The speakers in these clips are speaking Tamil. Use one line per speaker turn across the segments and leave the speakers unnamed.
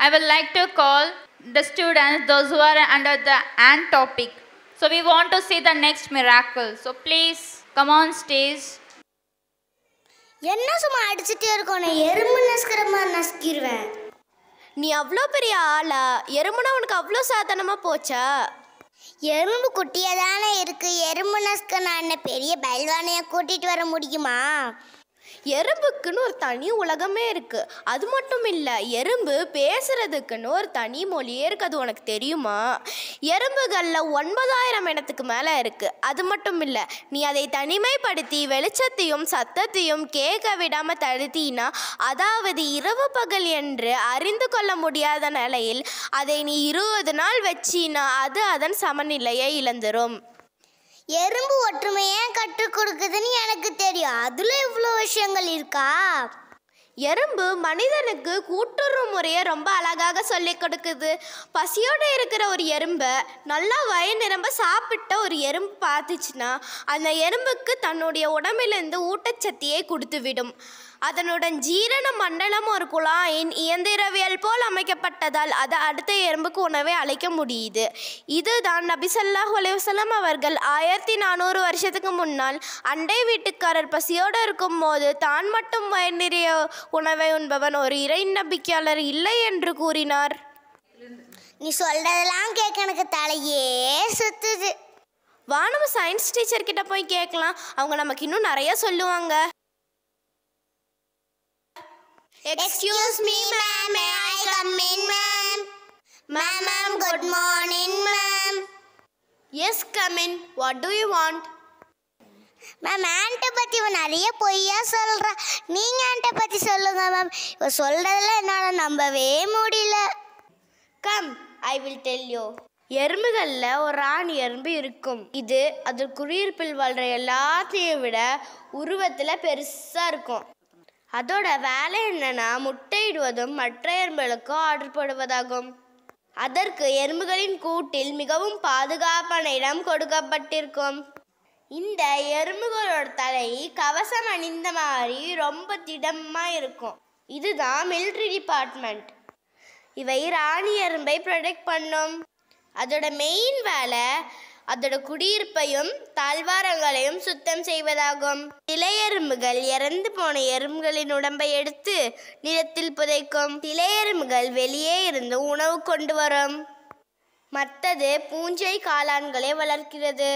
I would like to call the students, those who are under the ant topic. So we want to see the next miracle. So please come on stage.
என்ன சும்மா அடிச்சுட்டே இருக்கோம் நான் எறும்பு நசுக்கிற மாதிரி நசுக்கிடுவேன்
நீ அவ்வளோ பெரிய ஆளா எறும்புனா உனக்கு அவ்வளோ சாதாரணமாக போச்சா
எறும்பு குட்டியாக தானே இருக்கு எறும்பு நசுக்க நான் என்ன பெரிய பல்வானையை கூட்டிட்டு வர முடியுமா
எறும்புக்குன்னு ஒரு தனி உலகமே இருக்கு அது மட்டும் இல்லை எறும்பு பேசுறதுக்குன்னு ஒரு தனி மொழியே இருக்கு அது உனக்கு தெரியுமா எறும்புகளில் ஒன்பதாயிரம் இனத்துக்கு மேலே இருக்கு அது மட்டும் இல்லை நீ அதை தனிமைப்படுத்தி வெளிச்சத்தையும் சத்தத்தையும் கேட்க விடாம தடுத்தினா அதாவது இரவு பகல் என்று அறிந்து கொள்ள முடியாத நிலையில் அதை நீ இருபது நாள் வச்சினா அது அதன் சமநிலையை இழந்துரும்
எறும்பு ஒற்றுமையை கற்றுக் கொடுக்குதுன்னு எனக்கு தெரியும் அதுல இவ்வளோ விஷயங்கள் இருக்கா
எறும்பு மனிதனுக்கு கூட்டுறவு முறையை ரொம்ப அழகாக சொல்லி கொடுக்குது பசியோடு இருக்கிற ஒரு எறும்பை நல்லா வயிறு நிரம்ப சாப்பிட்ட ஒரு எறும்பு பார்த்துச்சுன்னா அந்த எறும்புக்கு தன்னுடைய உடம்பிலிருந்து ஊட்டச்சத்தியை கொடுத்து விடும் அதனுடன் ஜீரண மண்டலம் ஒரு குழாயின் இயந்திரவியல் போல் அமைக்கப்பட்டதால் அது அடுத்த எறும்புக்கு உணவை அளிக்க முடியுது இதுதான் நபிசல்லாஹ் அலைவசலம் அவர்கள் ஆயிரத்தி நானூறு வருஷத்துக்கு முன்னால் அண்டை வீட்டுக்காரர் பசியோடு இருக்கும்போது தான் மட்டும் வயிறு நிறைய உணவை உண்பவன் ஒரு இறை நம்பிக்கையாளர் இல்லை என்று கூறினார்
நீ சொல்றதெல்லாம் கேட்க எனக்கு தலையே சுத்துது
வா நம்ம சயின்ஸ் டீச்சர் கிட்ட போய் கேட்கலாம் அவங்க நமக்கு இன்னும் நிறைய சொல்லுவாங்க
excuse me ma'am may I come in ma'am ma'am ma'am good morning ma'am
yes come in what do you want
ma'am ஆண்ட்டை பற்றி இவன் நிறைய பொய்யா சொல்கிறா நீங்கள் ஆண்ட்டை பற்றி சொல்லுங்க மேம் இவ சொல்கிறதுல என்னால் நம்பவே முடியல
come I will tell you எறும்புகளில் ஒரு ராணி எறும்பு இருக்கும் இது அது குடியிருப்பில் வாழ்கிற எல்லாத்தையும் விட உருவத்தில் பெருசாக இருக்கும் அதோட வேலை என்னன்னா முட்டையிடுவதும் மற்ற எறும்புகளுக்கு ஆர்டர் போடுவதாகும் அதற்கு எறும்புகளின் கூட்டில் மிகவும் பாதுகாப்பான இடம் கொடுக்கப்பட்டிருக்கும் இந்த எறும்புகளோட தலை கவசம் அணிந்த மாதிரி ரொம்ப திடமாக இருக்கும் இதுதான் மிலிட்ரி டிபார்ட்மெண்ட் இவை ராணி எறும்பை ப்ரொடெக்ட் பண்ணும் அதோட மெயின் வேலை அதோட குடியிருப்பையும் தாழ்வாரங்களையும் சுத்தம் செய்வதாகும் இலையெறும்புகள் இறந்து போன எறும்புகளின் உடம்பை எடுத்து நிலத்தில் புதைக்கும் இலையெறும்புகள் வெளியே இருந்து உணவு கொண்டு வரும் மற்றது பூஞ்சை காளான்களை வளர்க்கிறது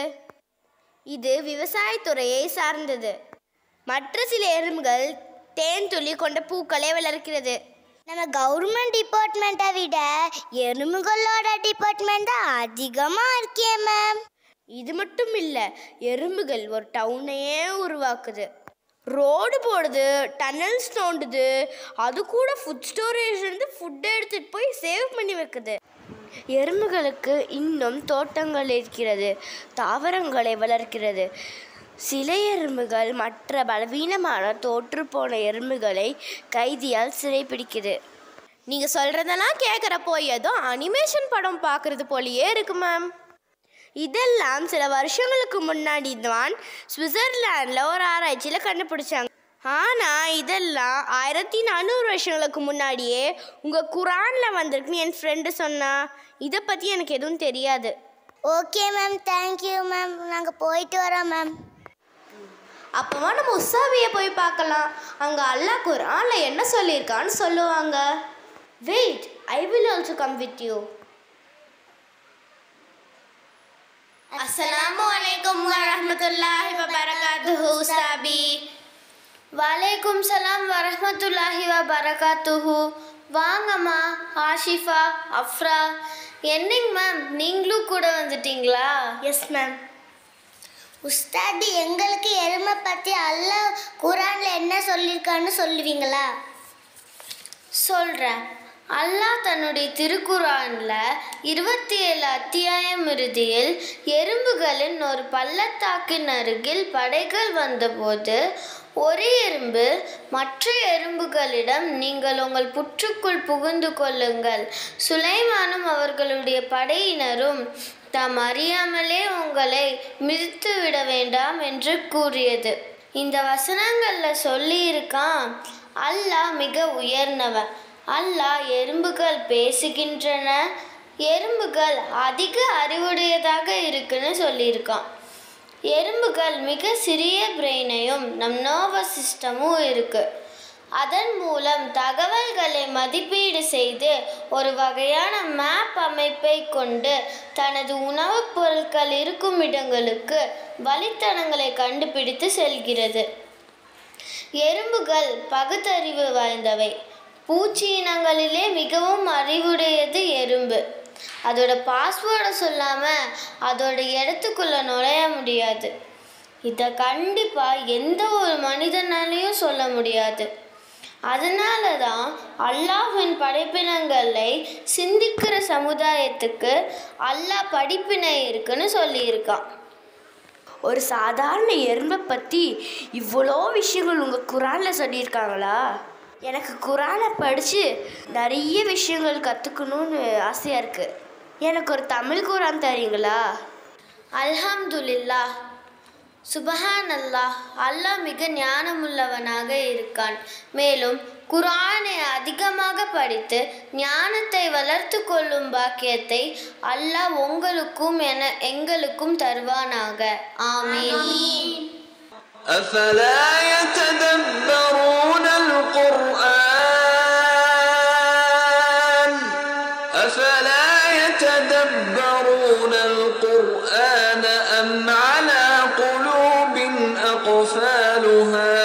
இது விவசாயத்துறையை சார்ந்தது மற்ற சில எறும்புகள் தேன் துளி கொண்ட பூக்களை வளர்க்கிறது
நம்ம கவர்மெண்ட் டிபார்ட்மெண்ட்டை விட எறும்புகளோட டிபார்ட்மெண்ட் தான் அதிகமாக இருக்கே மேம்
இது மட்டும் இல்லை எறும்புகள் ஒரு டவுனையே உருவாக்குது ரோடு போடுது டனல்ஸ் தோண்டுது அது கூட ஃபுட் ஸ்டோரேஜ் இருந்து ஃபுட்டை எடுத்துகிட்டு போய் சேவ் பண்ணி வைக்குது எறும்புகளுக்கு இன்னும் தோட்டங்கள் இருக்கிறது தாவரங்களை வளர்க்கிறது சில எறும்புகள் மற்ற பலவீனமான தோற்றுப்போன எறும்புகளை கைதியால் சிறைப்பிடிக்குது நீங்கள் சொல்கிறதெல்லாம் கேட்குறப்போ ஏதோ அனிமேஷன் படம் பார்க்குறது போலயே இருக்கு மேம் இதெல்லாம் சில வருஷங்களுக்கு முன்னாடி தான் சுவிட்சர்லாண்டில் ஒரு ஆராய்ச்சியில் கண்டுபிடிச்சாங்க ஆனால் இதெல்லாம் ஆயிரத்தி நானூறு வருஷங்களுக்கு முன்னாடியே உங்கள் குரானில் வந்திருக்குன்னு என் ஃப்ரெண்டு சொன்னா இதை பற்றி எனக்கு எதுவும் தெரியாது
ஓகே மேம் தேங்க்யூ மேம் நாங்கள் போயிட்டு வரோம் மேம்
அப்போவா நம்ம உசாவியை போய் பார்க்கலாம் அங்கே அல்லாஹ் குரானில் என்ன சொல்லியிருக்கான்னு சொல்லுவாங்க wait I will also come with you அஸ்ஸலாமு அலைக்கும் வரஹ்மத்துல்லாஹி வபரகாத்துஹு உஸ்தாபி
வலைக்கும் சலாம் வரஹ்மத்துல்லாஹி வ பரகாத்துஹு வாங்கம்மா ஆஷிஃபா அஃப்ரா என்னங்க மேம் நீங்களும் கூட வந்துட்டீங்களா
எஸ் மேம்
உஸ்தாதி எங்களுக்கு எருமை பற்றி அல்லாஹ் குரானில் என்ன சொல்லியிருக்கான்னு சொல்லுவீங்களா
சொல்கிறேன் அல்லாஹ் தன்னுடைய திருக்குறானில் இருபத்தி ஏழு அத்தியாயம் இறுதியில் எறும்புகளின் ஒரு பள்ளத்தாக்கின் அருகில் படைகள் வந்தபோது ஒரு எறும்பு மற்ற எறும்புகளிடம் நீங்கள் உங்கள் புற்றுக்குள் புகுந்து கொள்ளுங்கள் சுலைமானும் அவர்களுடைய படையினரும் தாம் அறியாமலே உங்களை மிதித்து விட வேண்டாம் என்று கூறியது இந்த வசனங்களில் சொல்லியிருக்கான் அல்லாஹ் மிக உயர்ந்தவன் அல்லாஹ் எறும்புகள் பேசுகின்றன எறும்புகள் அதிக அறிவுடையதாக இருக்குன்னு சொல்லியிருக்கான் எறும்புகள் மிக சிறிய பிரெயினையும் நம் நர்வஸ் சிஸ்டமும் இருக்கு அதன் மூலம் தகவல்களை மதிப்பீடு செய்து ஒரு வகையான மேப் அமைப்பை கொண்டு தனது உணவுப் பொருட்கள் இருக்கும் இடங்களுக்கு வழித்தடங்களை கண்டுபிடித்து செல்கிறது எறும்புகள் பகுத்தறிவு வாய்ந்தவை பூச்சி இனங்களிலே மிகவும் அறிவுடையது எறும்பு அதோட பாஸ்வேர்டை சொல்லாமல் அதோட இடத்துக்குள்ள நுழைய முடியாது இதை கண்டிப்பாக எந்த ஒரு மனிதனாலையும் சொல்ல முடியாது அதனால தான் அல்லாஹ்வின் படைப்பினங்களை சிந்திக்கிற சமுதாயத்துக்கு அல்லாஹ் படிப்பினை இருக்குன்னு சொல்லியிருக்கான்
ஒரு சாதாரண எறும்பை பற்றி இவ்வளோ விஷயங்கள் உங்கள் குரானில் சொல்லியிருக்காங்களா எனக்கு குரானை படித்து நிறைய விஷயங்கள் கற்றுக்கணும்னு ஆசையாக இருக்குது எனக்கு ஒரு தமிழ் குரான் தரீங்களா
அல்ஹம்துலில்லா சுபஹான் அல்லாஹ் அல்லாஹ் மிக ஞானமுள்ளவனாக இருக்கான் மேலும் குர்ஆனை அதிகமாக படித்து ஞானத்தை வளர்த்து கொள்ளும் பாக்கியத்தை அல்லாஹ் உங்களுக்கும் என எங்களுக்கும் தருவானாக ஆமீன்
أفلا يتدبرون القرآن أفلا يتدبرون القرآن أم على قلوب أقفالها